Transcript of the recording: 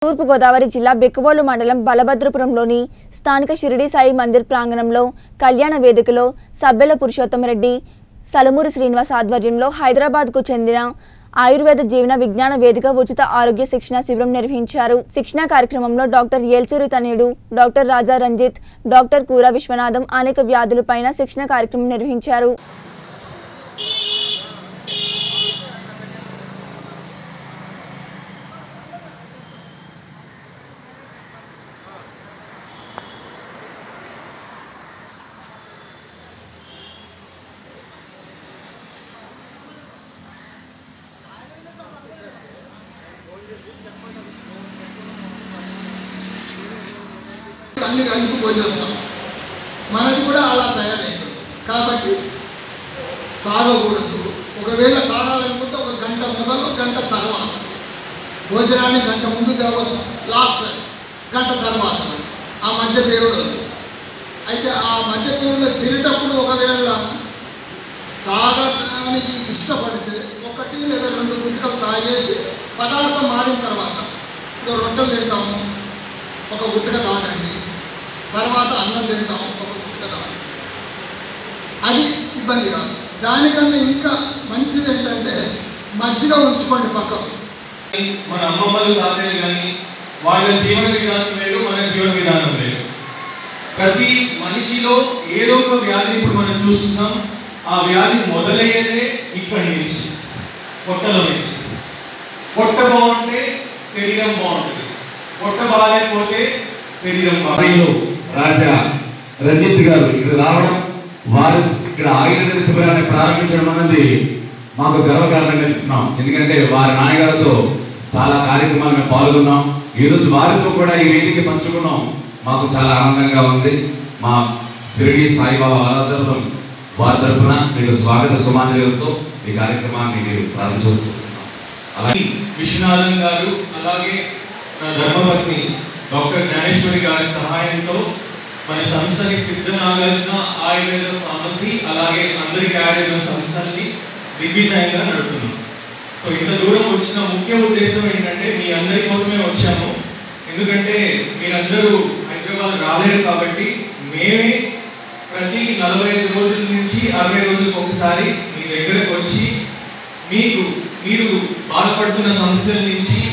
తూర్పుగోదావరి జిల్లా బెక్కవోలు మండలం బలభద్రపురంలోని స్థానిక షిరిడి సాయి మందిర్ ప్రాంగణంలో కళ్యాణ వేదికలో సభ్యుల పురుషోత్తమరెడ్డి సలమూరి శ్రీనివాస్ ఆధ్వర్యంలో హైదరాబాద్కు చెందిన ఆయుర్వేద జీవన విజ్ఞాన వేదిక ఉచిత ఆరోగ్య శిక్షణ శిబిరం నిర్వహించారు శిక్షణ కార్యక్రమంలో డాక్టర్ ఏల్చూరి తనయుడు డాక్టర్ రాజా రంజిత్ డాక్టర్ కూర విశ్వనాథం అనేక వ్యాధులపైన శిక్షణ కార్యక్రమం నిర్వహించారు అన్ని కలిపి పోసేస్తాం మనది కూడా అలా తయారవుతుంది కాబట్టి తాగకూడదు ఒకవేళ తాగాలనుకుంటే ఒక గంట మొదలు గంట తర్వాత భోజనాన్ని గంట ముందు తేవచ్చు లాస్ట్ గంట తర్వాత ఆ మధ్య పీరియడ్ ఉంది అయితే ఆ మధ్య పీరియడ్లో తినేటప్పుడు ఒకవేళ తాగటానికి ఇష్టపడితే ఒకటి లేదా రెండు గుంటలు తాగేసి పదార్థం మారిన తర్వాత ఇప్పుడు రొట్టెలు తింటాము ఒక గుట్టగా తాగండి తర్వాత అన్నం తింటాం ఒక గుట్టగా తాగండి అది ఇబ్బంది కాదు దానికన్నా ఇంకా మంచిది ఏంటంటే మజ్జిగ ఉంచుకోండి పక్కకు మన అమ్మమ్మలు తాతయ్యలు కానీ వాళ్ళ జీవన విధానం వేరు మన జీవన విధానం వేరు ప్రతి మనిషిలో ఏదో ఒక వ్యాధి ఇప్పుడు మనం చూస్తున్నాం ఆ వ్యాధి మొదలయ్యేదే ఇక్కడి నుంచి పొట్టలో నుంచి పొట్ట బాగుంటే శరీరం బాగుంటుంది పొట్ట బాగాలేకపోతే శరీరం బాగా ఆలయంలో రాజా రంజిత్ గారు ఇక్కడ రావడం వారు ఇక్కడ ఆయుర్వేద శిబిరాన్ని ప్రారంభించడం అన్నది మాకు గర్వకారణంగా చెప్తున్నాం ఎందుకంటే వారి నాయగారితో చాలా కార్యక్రమాలు మేము పాల్గొన్నాం ఈ రోజు వారితో కూడా ఈ వేదిక పంచుకున్నాం మాకు చాలా ఆనందంగా ఉంది మా షిరిడి సాయిబాబా వరదపురం వారి తరఫున మీకు స్వాగత సుమాంజలితో ఈ కార్యక్రమాన్ని మీరు ప్రారంభించుకుంటున్నాం అలాగే విశ్వనాథన్ గారు అలాగే నా ధర్మపత్ని డాక్టర్ జ్ఞానేశ్వరి గారి సహాయంతో మన సంస్థని సిద్ధ నాగార్జున ఆయుర్వేద ఫార్మసీ అలాగే అందరికి ఆయుర్వేద సంస్థల్ని దిగ్విజయంగా నడుపుతున్నాం సో ఇంత దూరం వచ్చిన ముఖ్య ఉద్దేశం ఏంటంటే మీ అందరి కోసమే వచ్చాము ఎందుకంటే మీరందరూ హైదరాబాద్ రాలేరు కాబట్టి మేమే ప్రతి నలభై ఐదు రోజుల నుంచి అరవై రోజులకు ఒకసారి మీ దగ్గరకు వచ్చి మీకు మీరు బాధపడుతున్న సమస్యల నుంచి